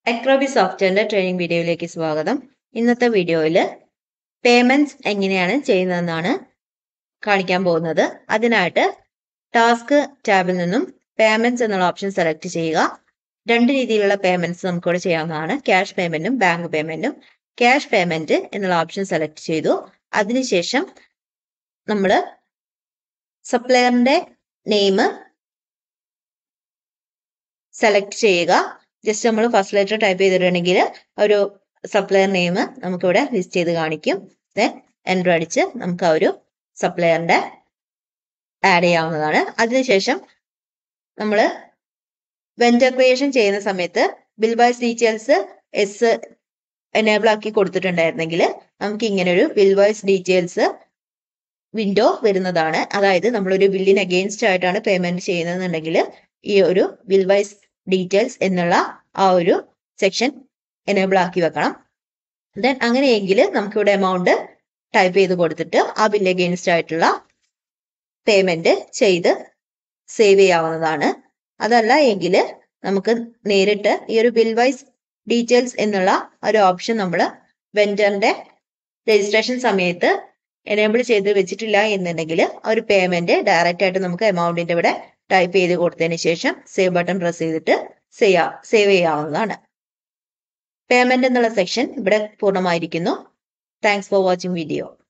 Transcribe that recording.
അക്രോബി സോഫ്റ്റ്വെയറിന്റെ ട്രെയിനിങ് വീഡിയോയിലേക്ക് സ്വാഗതം ഇന്നത്തെ വീഡിയോയിൽ പേയ്മെന്റ്സ് എങ്ങനെയാണ് ചെയ്യുന്നതെന്നാണ് കാണിക്കാൻ പോകുന്നത് അതിനായിട്ട് ടാസ്ക് ടാബിൽ നിന്നും പേയ്മെന്റ്സ് എന്നുള്ള ഓപ്ഷൻ സെലക്ട് ചെയ്യുക രണ്ട് രീതിയിലുള്ള പേയ്മെന്റ്സ് നമുക്കിവിടെ ചെയ്യാവുന്നതാണ് ക്യാഷ് പേയ്മെന്റും ബാങ്ക് പേയ്മെന്റും ക്യാഷ് പേയ്മെന്റ് എന്നുള്ള ഓപ്ഷൻ സെലക്ട് ചെയ്തു അതിനുശേഷം നമ്മൾ സപ്ലയറിന്റെ നെയിം സെലക്ട് ചെയ്യുക ജസ്റ്റ് നമ്മൾ ഫസ്റ്റ് ലെറ്റർ ടൈപ്പ് ചെയ്തിട്ടുണ്ടെങ്കിൽ ഒരു സപ്ലയർ നെയിം നമുക്കിവിടെ ലിസ്റ്റ് ചെയ്ത് കാണിക്കും ദെൻ എൻ്റർ അടിച്ച് നമുക്ക് ആ ഒരു സപ്ലയറിന്റെ ആഡ് ചെയ്യാവുന്നതാണ് അതിനുശേഷം നമ്മൾ വെൻഡർ ക്രിയേഷൻ ചെയ്യുന്ന സമയത്ത് bill wise details yes enable ആക്കി കൊടുത്തിട്ടുണ്ടായിരുന്നെങ്കിൽ നമുക്ക് ഇങ്ങനെ ഒരു ബിൽ വൈസ് ഡീറ്റെയിൽസ് വിൻഡോ വരുന്നതാണ് അതായത് നമ്മളൊരു ബില്ലിന് അഗെയിൻസ്റ്റ് ആയിട്ടാണ് പേയ്മെന്റ് ചെയ്യുന്നതെന്നുണ്ടെങ്കിൽ ഈ ഒരു ബിൽ വൈസ് ഡീറ്റെയിൽസ് എന്നുള്ള ആ ഒരു സെക്ഷൻ എനേബിൾ ആക്കി വെക്കണം ദെൻ അങ്ങനെയെങ്കിൽ നമുക്കിവിടെ എമൗണ്ട് ടൈപ്പ് ചെയ്ത് കൊടുത്തിട്ട് ആ ബില്ല് അഗെയിൻസ്റ്റ് ആയിട്ടുള്ള പേയ്മെന്റ് ചെയ്ത് സേവ് ചെയ്യാവുന്നതാണ് അതല്ല എങ്കിൽ നമുക്ക് നേരിട്ട് ഈ ഒരു ബിൽ വൈസ് ഡീറ്റെയിൽസ് എന്നുള്ള ഒരു ഓപ്ഷൻ നമ്മൾ വെൻഡറിന്റെ രജിസ്ട്രേഷൻ സമയത്ത് എനേബിൾ ചെയ്ത് വെച്ചിട്ടില്ല എന്നുണ്ടെങ്കിൽ ആ ഒരു പേയ്മെന്റ് ഡയറക്റ്റ് ആയിട്ട് നമുക്ക് എമൗണ്ടിന്റെ ഇവിടെ ടൈപ്പ് ചെയ്ത് കൊടുത്തതിന് ശേഷം സേവ് ബട്ടൺ പ്രസ് ചെയ്തിട്ട് സേവ് ചെയ്യാവുന്നതാണ് പേയ്മെന്റ് എന്നുള്ള സെക്ഷൻ ഇവിടെ പൂർണ്ണമായിരിക്കുന്നു താങ്ക്സ് ഫോർ വാച്ചിങ് വീഡിയോ